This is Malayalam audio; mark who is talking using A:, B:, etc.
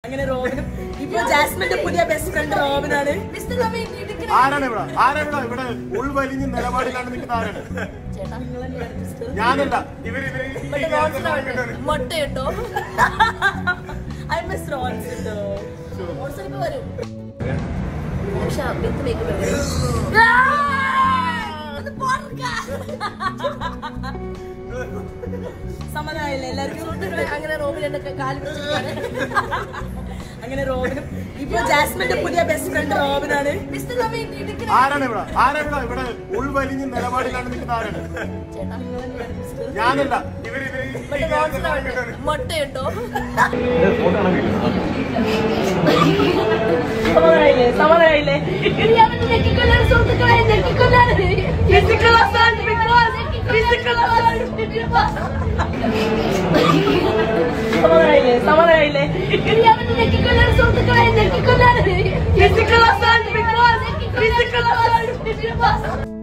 A: അങ്ങനെ റോബിനും ഇപ്പൊ ജാസ്മിന്റെ പുതിയ ബെസ്റ്റ് ഫ്രണ്ട് റോബിനാണ്
B: ആരാണ് ഇവിടെ ആരാണ് ഇവിടെ ഇവിടെ ഉൾവലിഞ്ഞ് നിലപാടിലാണ് നിൽക്കുന്ന ആരാണ് ഞാനല്ല ഇവര് ഇവര്
A: മുട്ട കേട്ടോ ഐ മിസ് റോൺസ് കേട്ടോ റോൺസ് ഇപ്പൊ വരും പക്ഷെ വിത്ത് മേക്കപ്പ് സമാധാനമായില്ലേ എല്ലാവർക്കും അങ്ങനെ റോബിനൊക്കെ കാലി പിടിച്ചിരിക്കുകയാണ് അങ്ങനെ റോബിനും ഇപ്പൊ ജാസ്മിന്റെ പുതിയ ബെസ്റ്റ് ഫ്രണ്ട് റോബിനാണ്
B: ആരാണ് ഇവിടെ ആരാണ് ഇവിടെ ഇവിടെ ഉൾവലിഞ്ഞ് നിലപാടിലാണ് നിൽക്കുന്ന ആരാണ് ഞാനല്ല ഇവര് ഇവര്
A: മുട്ട കേട്ടോ സമാധാനായില്ലേ സമാധാനായില്ലേ സമാധാനായില്ലേ സമാധാനായില്ലേ ഫിസിക്കൽ